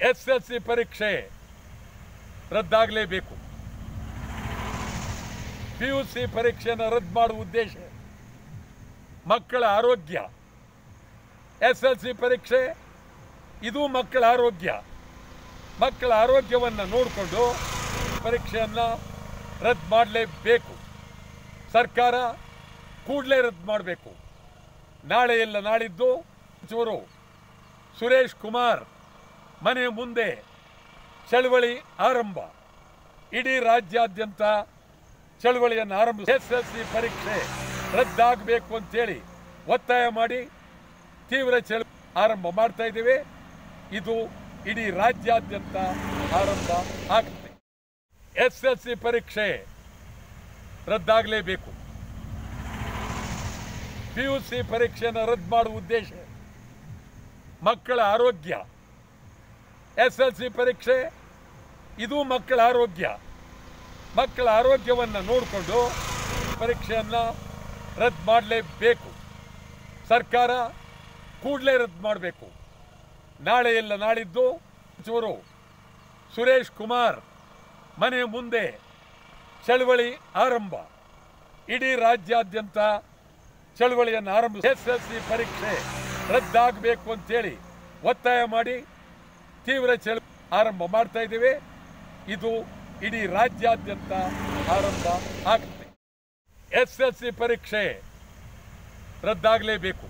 S L C ಪರೀಕ್ಷೆ ರದ್ದಾಗಲೇಬೇಕು P U C ಪರೀಕ್ಷೆಯನ್ನು ರದ್ದು ಮಾಡುವ ಉದ್ದೇಶ ಮಕ್ಕಳ ಆರೋಗ್ಯ ಎಸ್ ಎಲ್ ಸಿ ಪರೀಕ್ಷೆ ಇದು ಮಕ್ಕಳ ಆರೋಗ್ಯ ಮಕ್ಕಳ ಆರೋಗ್ಯವನ್ನು ನೋಡಿಕೊಂಡು ಪರೀಕ್ಷೆಯನ್ನು ರದ್ದು ಮಾಡಲೇಬೇಕು ಸರ್ಕಾರ ಕೂಡಲೇ ರದ್ದು ಮಾಡಬೇಕು ನಾಳೆ ಇಲ್ಲ ನಾಳಿದ್ದು ಸಚಿವರು ಸುರೇಶ್ ಕುಮಾರ್ ಮನೆ ಮುಂದೆ ಚಳವಳಿ ಆರಂಭ ಇಡೀ ರಾಜ್ಯಾದ್ಯಂತ ಚಳವಳಿಯನ್ನು ಆರಂಭ ಎಸ್ ಎಲ್ ಸಿ ಪರೀಕ್ಷೆ ರದ್ದಾಗಬೇಕು ಅಂತೇಳಿ ಒತ್ತಾಯ ಮಾಡಿ ತೀವ್ರ ಚಳ ಆರಂಭ ಮಾಡ್ತಾ ಇದ್ದೇವೆ ಇದು ಇಡೀ ರಾಜ್ಯಾದ್ಯಂತ ಆರಂಭ ಆಗುತ್ತೆ ಎಸ್ ಎಲ್ ಸಿ ಪರೀಕ್ಷೆ ರದ್ದಾಗಲೇಬೇಕು ಪಿ ಯು ಸಿ ಪರೀಕ್ಷೆಯನ್ನು ರದ್ದು ಮಾಡುವ ಉದ್ದೇಶ ಮಕ್ಕಳ ಆರೋಗ್ಯ ಎಸ್ ಎಲ್ ಸಿ ಪರೀಕ್ಷೆ ಇದು ಮಕ್ಕಳ ಆರೋಗ್ಯ ಮಕ್ಕಳ ಆರೋಗ್ಯವನ್ನು ನೋಡಿಕೊಂಡು ಪರೀಕ್ಷೆಯನ್ನು ರದ್ದು ಮಾಡಲೇಬೇಕು ಸರ್ಕಾರ ಕೂಡಲೇ ರದ್ದು ಮಾಡಬೇಕು ನಾಳೆ ಇಲ್ಲ ನಾಳಿದ್ದು ಸಚಿವರು ಸುರೇಶ್ ಕುಮಾರ್ ಮನೆ ಮುಂದೆ ಚಳವಳಿ ಆರಂಭ ಇಡೀ ರಾಜ್ಯಾದ್ಯಂತ ಚಳವಳಿಯನ್ನು ಆರಂಭ ಎಸ್ ಎಲ್ ಸಿ ಪರೀಕ್ಷೆ ರದ್ದಾಗಬೇಕು ಅಂತೇಳಿ ಒತ್ತಾಯ ಮಾಡಿ ತೀವ್ರ ಚಳ ಆರಂಭ ಮಾಡ್ತಾ ಇದ್ದೇವೆ ಇದು ಇಡೀ ರಾಜ್ಯಾದ್ಯಂತ ಆರಂಭ ಆಗುತ್ತೆ ಎಸ್ ಎಲ್ ಸಿ ಪರೀಕ್ಷೆ ರದ್ದಾಗಲೇಬೇಕು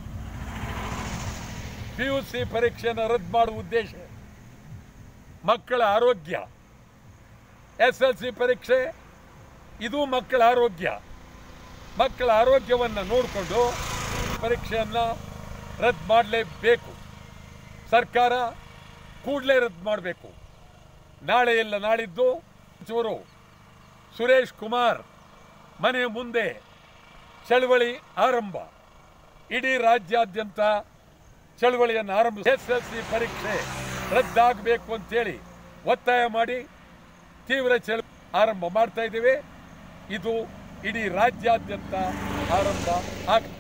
ಪಿ ಯು ಸಿ ಪರೀಕ್ಷೆಯನ್ನು ರದ್ದು ಮಾಡುವ ಉದ್ದೇಶ ಮಕ್ಕಳ ಆರೋಗ್ಯ ಎಸ್ ಎಲ್ ಸಿ ಪರೀಕ್ಷೆ ಇದು ಮಕ್ಕಳ ಆರೋಗ್ಯ ಮಕ್ಕಳ ಆರೋಗ್ಯವನ್ನು ನೋಡಿಕೊಂಡು ಪರೀಕ್ಷೆಯನ್ನು ರದ್ದು ಮಾಡಲೇಬೇಕು ಸರ್ಕಾರ ಕೂಡಲೇ ರದ್ದು ಮಾಡಬೇಕು ನಾಳೆ ಇಲ್ಲ ನಾಳಿದ್ದು ಸಚಿವರು ಸುರೇಶ್ ಕುಮಾರ್ ಮನೆ ಮುಂದೆ ಚಳವಳಿ ಆರಂಭ ಇಡೀ ರಾಜ್ಯಾದ್ಯಂತ ಚಳವಳಿಯನ್ನು ಆರಂಭ ಎಸ್ ಎಲ್ ಸಿ ಪರೀಕ್ಷೆ ರದ್ದಾಗಬೇಕು ಅಂತೇಳಿ ಒತ್ತಾಯ ಮಾಡಿ ತೀವ್ರ ಚಳ ಆರಂಭ ಮಾಡ್ತಾ ಇದ್ದೇವೆ ಇದು ಇಡೀ ರಾಜ್ಯಾದ್ಯಂತ ಆರಂಭ ಆಗುತ್ತೆ